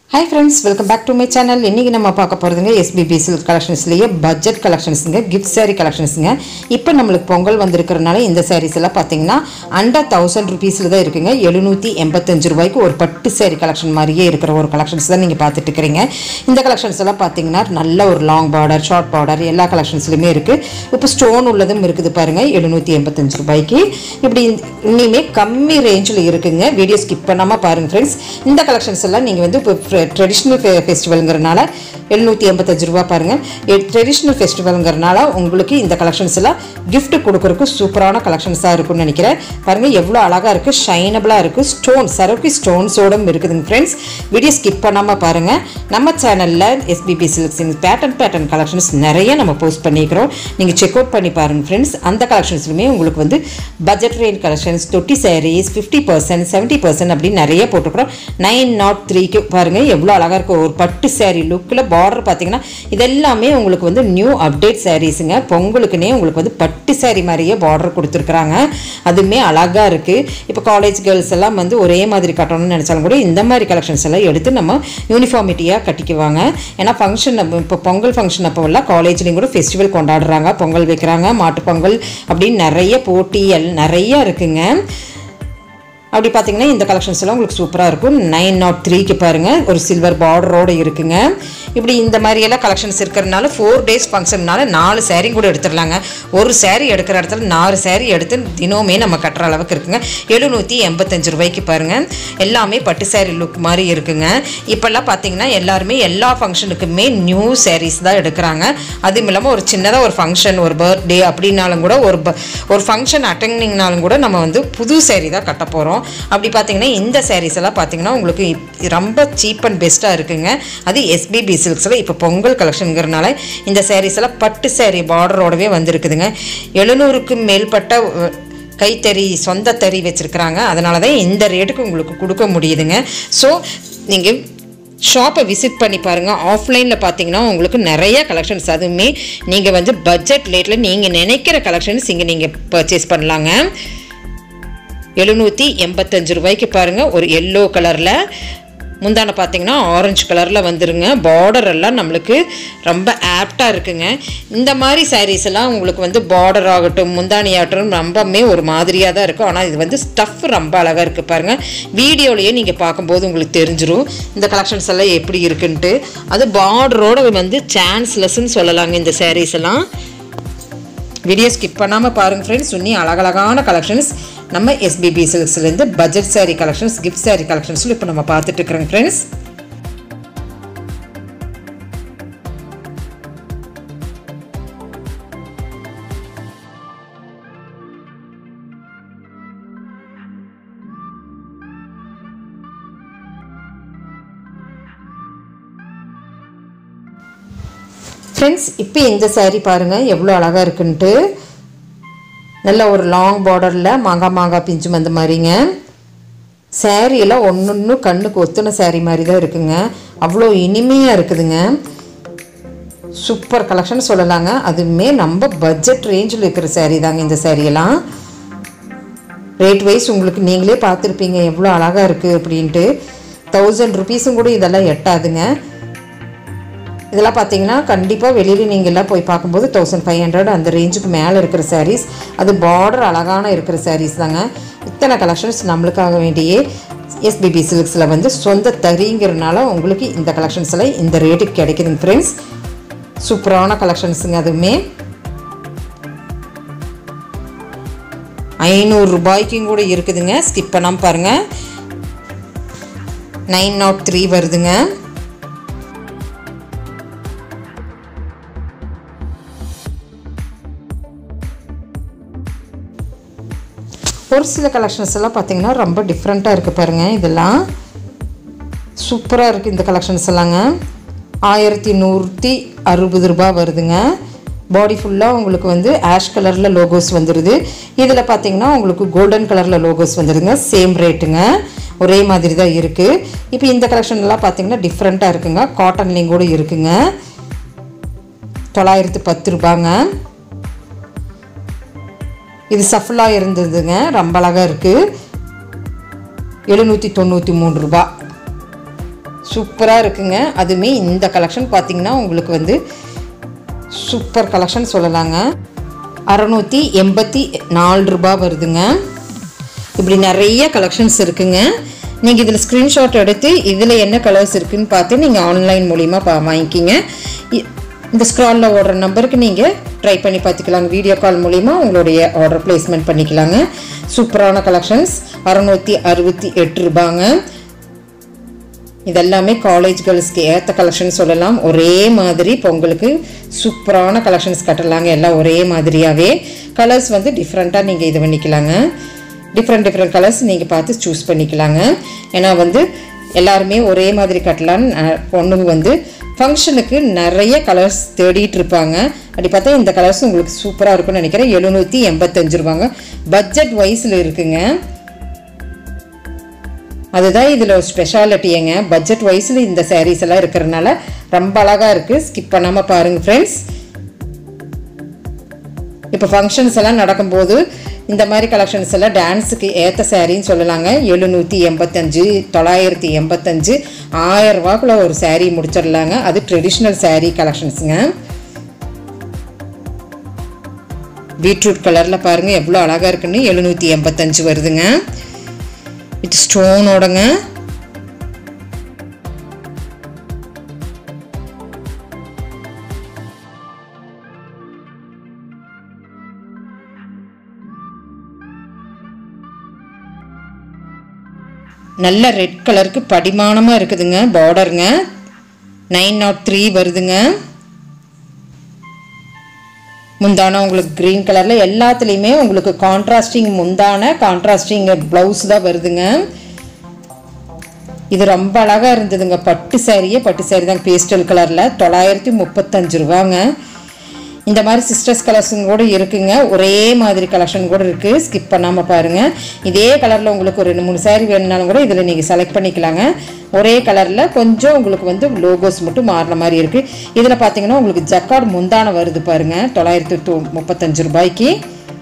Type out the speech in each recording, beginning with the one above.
hi friends welcome back to my channel இன்றைக்கி நம்ம பார்க்க போகிறதுங்க எஸ்பிபி சில்க் கலெக்ஷன்ஸ்லேயே பட்ஜெட் கலெக்ஷன்ஸுங்க கிஃப்ட் saree கலெக்ஷன்ஸுங்க இப்போ நம்மளுக்கு பொங்கல் வந்திருக்கிறனால இந்த sarees எல்லாம் பார்த்தீங்கன்னா அண்டர் தௌசண்ட் ருபீஸில் தான் இருக்குங்க எழுநூற்றி எண்பத்தஞ்சு ரூபாய்க்கு ஒரு பட்டு saree கலெக்ஷன் மாதிரியே இருக்கிற ஒரு கலெக்ஷன்ஸ் தான் நீங்கள் பார்த்துட்டு இருக்கிறீங்க இந்த கலெக்ஷன்ஸ் எல்லாம் பார்த்தீங்கன்னா நல்ல ஒரு லாங் பார்டர் ஷார்ட் பார்டர் எல்லா கலெக்ஷன்ஸ்லையுமே இருக்குது இப்போ ஸ்டோன் உள்ளதும் இருக்குது பாருங்கள் எழுநூற்றி எண்பத்தஞ்சு ரூபாய்க்கு இப்படி இன்னுமே கம்மி ரேஞ்சில் இருக்குங்க வீடியோ ஸ்கிப் பண்ணாமல் பாருங்கள் ஃப்ரெண்ட்ஸ் இந்த கலெக்ஷன்ஸ் எல்லாம் நீங்கள் வந்து இப்போ ட்ரெடிஷ்னல் ஃபெஸ்டிவல்ங்கிறனால எழுநூற்றி எண்பத்தஞ்சு ரூபா பாருங்கள் ட்ரெடிஷ்னல் ஃபெஸ்டிவலுங்கிறனால உங்களுக்கு இந்த கலெக்ஷன்ஸ் எல்லாம் gift கொடுக்கறதுக்கு சூப்பரான கலெக்ஷன்ஸாக இருக்கும்னு நினைக்கிறேன் பாருங்கள் எவ்வளோ அழகாக இருக்குது ஷைனபிளாக இருக்குது ஸ்டோன் சரக்கு ஸ்டோன்ஸோடும் இருக்குதுங்க ஃப்ரெண்ட்ஸ் வீடியோ ஸ்கிப் பண்ணாமல் பாருங்கள் நம்ம சேனலில் எஸ்பிபி சில்க்ஸின் பேட்டர்ன் பேட்டர்ன் கலெக்ஷன்ஸ் நிறைய நம்ம போஸ்ட் பண்ணிக்கிறோம் நீங்கள் செக் அவுட் பண்ணி பாருங்கள் ஃப்ரெண்ட்ஸ் அந்த கலெக்ஷன்ஸ்லுமே உங்களுக்கு வந்து பட்ஜெட் ரேஞ்ச் கலெக்ஷன்ஸ் தொட்டி sarees fifty percent seventy percent அப்படின்னு நிறைய போட்டுக்கிறோம் நைன் நாட் த்ரீக்கு பாருங்கள் எவ்வளோ அழகாக இருக்கும் ஒரு பட்டு saree லுக்கில் பார்டர் பார்த்தீங்கன்னா இதெல்லாமே உங்களுக்கு வந்து நியூ அப்டேட் சாரீஸுங்க பொங்கலுக்குனே உங்களுக்கு வந்து பட்டு saree மாதிரியே பார்டர் கொடுத்துருக்குறாங்க அதுவுமே அழகாக இருக்குது இப்போ காலேஜ் கேர்ள்ஸ் எல்லாம் வந்து ஒரே மாதிரி கட்டணும்னு நினச்சாலும் கூட இந்த மாதிரி கலெக்ஷன்ஸ் எல்லாம் எடுத்து நம்ம யூனிஃபார்மிட்டியாக கட்டிக்குவாங்க ஏன்னா ஃபங்க்ஷன் இப்போ பொங்கல் ஃபங்க்ஷன் அப்போ எல்லாம் காலேஜ்லேயும் கூட ஃபெஸ்டிவல் கொண்டாடுறாங்க பொங்கல் வைக்கிறாங்க மாட்டுப் பொங்கல் அப்படின்னு நிறைய போட்டி எல் நிறைய இருக்குங்க அப்படி பார்த்தீங்கன்னா இந்த கலெக்ஷன்ஸ் எல்லாம் உங்களுக்கு சூப்பராக இருக்கும் நைன் நாட் த்ரீக்கு பாருங்கள் ஒரு சில்வர் பார்டரோடு இருக்குங்க இப்படி இந்த மாதிரி எல்லாம் கலெக்ஷன்ஸ் இருக்கிறதுனால ஃபோர் டேஸ் ஃபங்க்ஷன்னால நாலு saree கூட எடுத்துடலாங்க ஒரு saree எடுக்கிற இடத்துல நாலு saree எடுத்து தினமுமே நம்ம கட்டுற அளவுக்கு இருக்குங்க எழுநூற்றி எண்பத்தஞ்சு ரூபாய்க்கு பாருங்கள் எல்லாமே பட்டு saree லுக் மாதிரி இருக்குங்க இப்போல்லாம் பார்த்தீங்கன்னா எல்லாருமே எல்லா ஃபங்க்ஷனுக்குமே நியூ sarees தான் எடுக்கிறாங்க அதுவும் இல்லாமல் ஒரு சின்னதாக ஒரு ஃபங்க்ஷன் ஒரு பர்த்டே அப்படின்னாலும் கூட ஒரு ப- ஒரு ஃபங்க்ஷன் அட்டெண்டிங்னாலும் கூட நம்ம வந்து புது saree தான் கட்ட போகிறோம் அப்படி பார்த்தீங்கன்னா இந்த sarees எல்லாம் பார்த்தீங்கன்னா உங்களுக்கு இப்- ரொம்ப சீப் அண்ட் பெஸ்ட்டாக இருக்குங்க அது எஸ்பிபி சில்க்ஸில் இப்போ பொங்கல் கலெக்ஷனுங்கிறனால இந்த sarees எல்லாம் பட்டு saree பார்டரோடவே வந்திருக்குதுங்க எழுநூறுக்கு மேற்பட்ட அஹ், கைத்தறி சொந்த தறி வச்சுருக்குறாங்க அதனால தான் இந்த ரேட்டுக்கு உங்களுக்கு கொடுக்க முடியுதுங்க ஸோ நீங்கள் ஷாப்பை விசிட் பண்ணி பாருங்கள் ஆஃப்லைனில் பார்த்தீங்கன்னா உங்களுக்கு நிறைய கலெக்ஷன்ஸ் அதுவுமே நீங்கள் வந்து பட்ஜெட் ரேட்டில் நீங்கள் நினைக்கிற கலெக்ஷன்ஸ் இங்கே நீங்கள் பர்ச்சேஸ் பண்ணலாங்க எழுநூற்றி எண்பத்தஞ்சு ரூபாய்க்கு பாருங்கள் ஒரு எல்லோ கலரில் முந்தான பார்த்தீங்கன்னா ஆரஞ்சு கலரில் வந்துருங்க பார்டர் எல்லாம் நம்மளுக்கு ரொம்ப ஆப்டாக இருக்குங்க இந்த மாதிரி sarees எல்லாம் உங்களுக்கு வந்து பார்டர் ஆகட்டும் முந்தானி ஆகட்டும் ரொம்பவுமே ஒரு மாதிரியாக தான் இருக்கும் ஆனால் இது வந்து ஸ்டஃப் ரொம்ப அழகாக இருக்குது பாருங்கள் வீடியோலையே நீங்கள் பார்க்கும்போது உங்களுக்கு தெரிஞ்சிரும் இந்த கலெக்ஷன்ஸ் எல்லாம் எப்படி இருக்குன்ட்டு அது பார்டரோட வந்து சான்ஸ்லெஸ்ன்னு சொல்லலாங்க இந்த sarees எல்லாம் வீடியோ ஸ்கிப் பண்ணாமல் பாருங்கள் ஃப்ரெண்ட்ஸ் சுன்னி அழகழகான கலெக்ஷன்ஸ் நம்ம எஸ்பிபி சில்க்ஸ்லேருந்து budget saree collections gift saree கலெக்ஷன்ஸில் இப்போ நம்ம பார்த்துட்டு இருக்கிறோங்க ஃப்ரெண்ட்ஸ் ஃப்ரெண்ட்ஸ் இப்போ இந்த saree பாருங்கள் எவ்வளோ அழகாக இருக்குன்ட்டு நல்ல ஒரு லாங் பார்டரில் மாங்காய் மாங்காய் பிஞ்சு வந்த மாதிரிங்க saree எல்லாம் ஒன்று ஒன்று கண்ணுக்கு ஒத்துன saree மாதிரி தான் இருக்குங்க அவ்வளோ இனிமையாக இருக்குதுங்க சூப்பர் கலெக்ஷன் சொல்லலாங்க அதுவுமே நம்ம பட்ஜெட் ரேஞ்சில் இருக்கிற saree தாங்க இந்த saree எல்லாம் ரேட் வைஸ் உங்களுக்கு நீங்களே பார்த்துருப்பீங்க எவ்வளோ அழகாக இருக்குது அப்படின்ட்டு தௌசண்ட் ருபீஸும் கூட இதெல்லாம் எட்டாதுங்க இதெல்லாம் பார்த்தீங்கன்னா கண்டிப்பாக வெளியில் நீங்கள் எல்லாம் போய் பார்க்கும்போது தௌசண்ட் ஃபைவ் ஹண்ட்ரட் அந்த ரேஞ்சுக்கு மேலே இருக்கிற sarees அது பார்டர் அழகான இருக்கிற sarees தாங்க இத்தனை கலெக்ஷன்ஸ் நம்மளுக்காக வேண்டியே எஸ்பிபி சில்க்ஸில் வந்து சொந்த தறிங்கிறனால உங்களுக்கு இந்த கலெக்ஷன்ஸ் எல்லாம் இந்த ரேட்டுக்கு கிடைக்குதுங்க ஃப்ரெண்ட்ஸ் சூப்பரான கலெக்ஷன்ஸுங்க அதுவுமே ஐநூறு ரூபாய்க்கும் கூட இருக்குதுங்க ஸ்கிப் பண்ணாமல் பாருங்கள் நைன் நாட் த்ரீ வருதுங்க ஒரு சில கலெக்ஷன்ஸ் எல்லாம் பார்த்தீங்கன்னா ரொம்ப டிஃப்ரெண்ட்டாக இருக்குது பாருங்கள் இதெல்லாம் சூப்பராக இருக்குது இந்த கலெக்ஷன்ஸ் எல்லாங்க ஆயிரத்தி நூற்றி அறுபது ரூபாய் வருதுங்க பாடி ஃபுல்லாக உங்களுக்கு வந்து ஆஷ் கலரில் லோகோஸ் வந்துடுது இதில் பார்த்தீங்கன்னா உங்களுக்கு கோல்டன் கலரில் லோகோஸ் வந்துடுங்க சேம் ரேட்டுங்க ஒரே மாதிரி தான் இருக்குது இப்போ இந்த கலெக்ஷன் எல்லாம் பார்த்தீங்கன்னா டிஃப்ரெண்ட்டாக இருக்குங்க காட்டன்லேயும் கூட இருக்குங்க தொள்ளாயிரத்து பத்து ரூபாங்க இது சஃபலாக இருந்ததுங்க ரொம்ப அழகாக இருக்குது எழுநூற்றி தொண்ணூற்றி மூணு ரூபா சூப்பராக இருக்குங்க அதுவுமே இந்த கலெக்ஷன் பார்த்தீங்கன்னா உங்களுக்கு வந்து சூப்பர் கலெக்ஷன் சொல்லலாங்க அறநூற்றி எண்பத்தி நாலு ரூபா வருதுங்க இப்படி நிறைய கலெக்ஷன்ஸ் இருக்குங்க நீங்கள் இதில் ஸ்க்ரீன்ஷாட் எடுத்து இதில் என்ன கலர்ஸ் இருக்குன்னு பார்த்து நீங்கள் ஆன்லைன் மூலிமா பா வாங்கிக்கிங்க இ- இந்த ஸ்க்ராலில் ஓடுற நம்பருக்கு நீங்கள் ட்ரை பண்ணி பார்த்துக்கலாங்க வீடியோ கால் மூலிமா உங்களுடைய ஆர்டர் பிளேஸ்மெண்ட் பண்ணிக்கலாங்க சூப்பரான கலெக்ஷன்ஸ் அறநூற்றி அறுபத்தி எட்டு ரூபாங்க இதெல்லாமே காலேஜ் கேர்ள்ஸ்க்கு ஏற்ற கலெக்ஷன் சொல்லலாம் ஒரே மாதிரி பொங்கலுக்கு சூப்பரான கலெக்ஷன்ஸ் கட்டலாங்க எல்லாம் ஒரே மாதிரியாகவே கலர்ஸ் வந்து டிஃப்ரெண்ட்டாக நீங்கள் இது பண்ணிக்கலாங்க டிஃப்ரெண்ட் டிஃப்ரெண்ட் கலர்ஸ் நீங்கள் பார்த்து சூஸ் பண்ணிக்கலாங்க ஏன்னா வந்து எல்லாருமே ஒரே மாதிரி கட்டலான்னு அஹ், பொண்ணுங்க வந்து ஃபங்க்ஷனுக்கு நிறைய கலர்ஸ் தேடிட்டு இருப்பாங்க அப்படி பார்த்தா இந்த கலர்ஸ் உங்களுக்கு சூப்பராக இருக்கும்னு நினைக்கிறேன் எழுநூற்றி எண்பத்தஞ்சு ரூபாங்க பட்ஜெட் வைஸில் இருக்குங்க அதுதான் இதில் ஒரு ஸ்பெஷாலிட்டிங்க பட்ஜெட் வைஸில் இந்த sarees எல்லாம் இருக்கிறனால ரொம்ப அழகாக இருக்குது ஸ்கிப் பண்ணாமல் பாருங்கள் ஃப்ரெண்ட்ஸ் இப்போ ஃபங்க்ஷன்ஸ் எல்லாம் நடக்கும்போது இந்த மாதிரி கலெக்ஷன்ஸ் எல்லாம் டான்ஸுக்கு ஏற்ற சாரின்னு சொல்லலாங்க எழுநூற்றி எண்பத்தஞ்சு தொள்ளாயிரத்தி எண்பத்தஞ்சு ஆயிரம் ரூபாக்குள்ள ஒரு saree முடிச்சிடலாங்க அது ட்ரெடிஷ்னல் saree கலெக்ஷன்ஸுங்க பீட்ரூட் கலரில் பாருங்கள் எவ்வளோ அழகாக இருக்குன்னு எழுநூற்றி எண்பத்தஞ்சு வருதுங்க இது ஸ்டோனோடங்க நல்ல ரெட் கலருக்கு படிமானமாக இருக்குதுங்க பார்டருங்க நைன் நாட் த்ரீ வருதுங்க முந்தான உங்களுக்கு க்ரீன் கலரில் எல்லாத்துலேயுமே உங்களுக்கு கான்ட்ராஸ்டிங் முந்தான கான்ட்ராஸ்டிங் ப்ளவுஸ் தான் வருதுங்க இது ரொம்ப அழகாக இருந்ததுங்க பட்டு சாரியே பட்டு சாரி தான் பேஸ்டல் கலரில் தொள்ளாயிரத்தி முப்பத்தஞ்சு ரூபாங்க இந்த மாதிரி சிஸ்டர்ஸ் கலர்ஸுங்க கூட இருக்குங்க ஒரே மாதிரி கலெக்ஷன் கூட இருக்குது ஸ்கிப் பண்ணாமல் பாருங்கள் இதே கலரில் உங்களுக்கு ஒரு ரெண்டு மூணு சாரி வேணுனாலும் கூட இதில் நீங்கள் செலக்ட் பண்ணிக்கலாங்க ஒரே கலரில் கொஞ்சம் உங்களுக்கு வந்து லோகோஸ் மட்டும் மாறின மாதிரி இருக்குது இதில் பார்த்தீங்கன்னா உங்களுக்கு ஜக்கார்டு முந்தான வருது பாருங்கள் தொள்ளாயிரத்தி தொ முப்பத்தஞ்சு ரூபாய்க்கு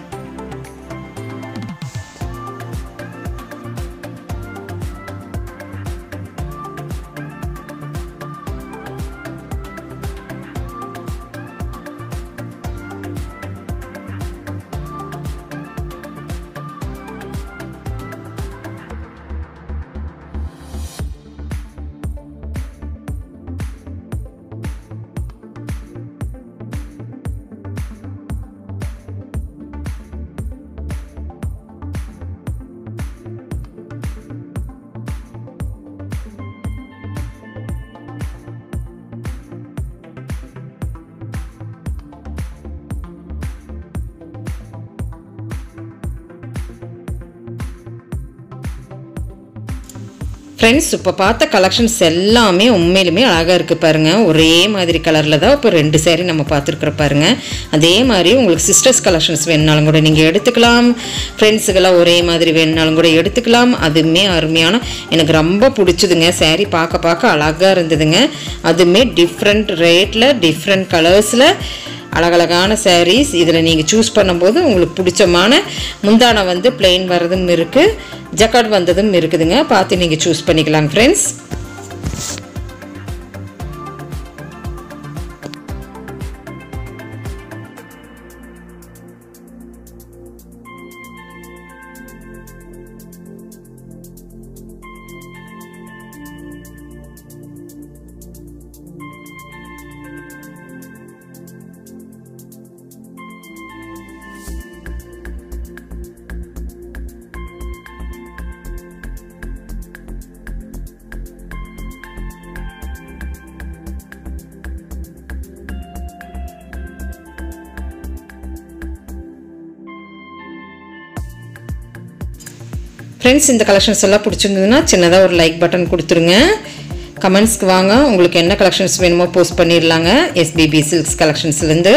ஃப்ரெண்ட்ஸ் இப்போ பார்த்த கலெக்ஷன்ஸ் எல்லாமே உண்மையிலுமே அழகாக இருக்குது பாருங்கள் ஒரே மாதிரி கலரில் தான் இப்போ ரெண்டு சேரீ நம்ம பார்த்துருக்குற பாருங்கள் அதே மாதிரி உங்களுக்கு சிஸ்டர்ஸ் கலெக்ஷன்ஸ் வேணுனாலும் கூட நீங்கள் எடுத்துக்கலாம் ஃப்ரெண்ட்ஸுக்கெல்லாம் ஒரே மாதிரி வேணுனாலும் கூட எடுத்துக்கலாம் அதுவுமே அருமையான எனக்கு ரொம்ப பிடிச்சதுங்க saree பார்க்க பார்க்க அழகாக இருந்ததுங்க அதுவுமே டிஃப்ரெண்ட் ரேட்டில் டிஃப்ரெண்ட் கலர்ஸில் அழகழகான sarees இதில் நீங்கள் சூஸ் பண்ணும்போது உங்களுக்கு பிடிச்சமான முந்தானை வந்து plain வர்றதும் இருக்குது ஜக்கார்ட் வந்ததும் இருக்குதுங்க பார்த்து நீங்கள் சூஸ் பண்ணிக்கலாங்க ஃப்ரெண்ட்ஸ் ஃப்ரெண்ட்ஸ் இந்த கலெக்ஷன்ஸ் எல்லாம் பிடிச்சிருந்ததுன்னா சின்னதாக ஒரு லைக் பட்டன் கொடுத்துருங்க கமெண்ட்ஸ்க்கு வாங்க உங்களுக்கு என்ன கலெக்ஷன்ஸ் வேணுமோ போஸ்ட் பண்ணிடலாங்க எஸ்பிபி சில்க்ஸ் கலெக்ஷன்ஸ்லேருந்து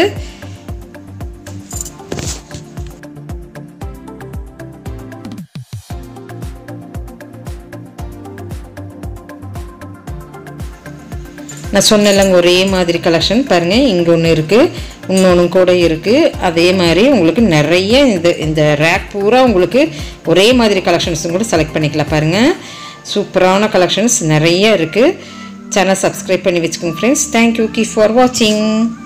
நான் சொன்னேன்லங்க ஒரே மாதிரி கலெக்ஷன் பாருங்கள் இங்கே ஒன்று இருக்குது இன்னொன்று கூட இருக்குது அதே மாதிரி உங்களுக்கு நிறைய இந்த இந்த ரேக் பூரா உங்களுக்கு ஒரே மாதிரி கலெக்ஷன்ஸும் கூட செலக்ட் பண்ணிக்கலாம் பாருங்கள் சூப்பரான கலெக்ஷன்ஸ் நிறைய இருக்குது சேனல் சப்ஸ்கிரைப் பண்ணி வச்சுக்கோங்க ஃப்ரெண்ட்ஸ் தேங்க்யூ கீப் ஃபார் வாட்சிங்